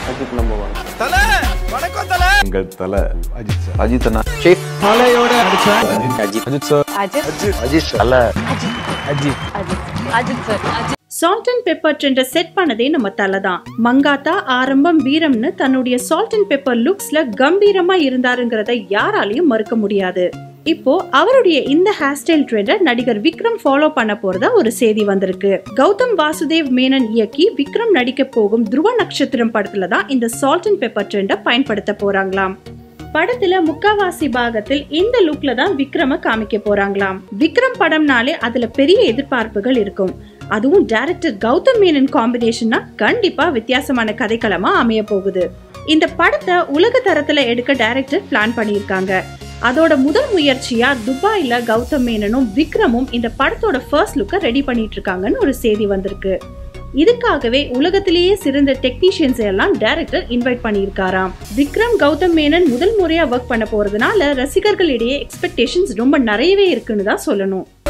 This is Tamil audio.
அஜித் நம்பர் ஒன் எங்கள் தலை அஜித் சார் அஜித் அண்ணா மலையோட அடிச்ச அஜித் அஜித் சார் அஜித் அஜித் தலை Ajith Ajith Ajith sir Ajith salt and pepper ட்ரெண்டை செட் பண்ணதே நம்ம தலை தான் மங்காத்தா ஆரம்பம் வீரம்னு தன்னுடைய சால்ட் அண்ட் பெப்பர் லுக்ஸ்ல கம்பீரமா இருந்தாருங்கிறத யாராலையும் மறுக்க முடியாது இப்போ அவருடைய இந்த ஹேர் ஸ்டைல் ட்ரெண்டை நடிகர் விக்ரம் ஃபாலோ பண்ண போறதா ஒரு செய்தி வந்திருக்கு கௌதம் வாசுதேவ் மேனன் இயக்கி விக்ரம் நடிக்க போகும் துருவ நட்சத்திரம் படத்துல தான் இந்த சால்ட் அண்ட் பெப்பர் ட்ரெண்டை பயன்படுத்த போறாங்களாம் படத்துல முக்காவாசி பாகத்தில் இந்த லுக்ல தான் விக்ரம காமிக்க போறாங்களாம் விக்ரம் படம்னாலே அதுல பெரிய எதிர்பார்ப்புகள் இருக்கும் அதுவும் டைரக்டர் கௌதம் மேனன் காம்பினேஷன்னா கண்டிப்பா வித்தியாசமான கதைக்களமா அமைய போகுது இந்த படத்தை உலக தரத்துல எடுக்க டைரக்டர் பிளான் பண்ணியிருக்காங்க அதோட முதல் முயற்சியா துபாயில கௌதம் மேனனும் விக்ரமும் இந்த படத்தோட ஃபர்ஸ்ட் லுக்கை ரெடி பண்ணிட்டு இருக்காங்கன்னு ஒரு செய்தி வந்திருக்கு இதுக்காகவே உலகத்திலேயே சிறந்த டெக்னீஷியன்ஸ் எல்லாம் டைரக்டர் இன்வைட் பண்ணியிருக்காராம் விக்ரம் கௌதம் மேனன் முதல் முறையா ஒர்க் பண்ண போறதுனால ரசிகர்களிடையே எக்ஸ்பெக்டேஷன்ஸ் ரொம்ப நிறையவே இருக்குன்னு தான் சொல்லணும்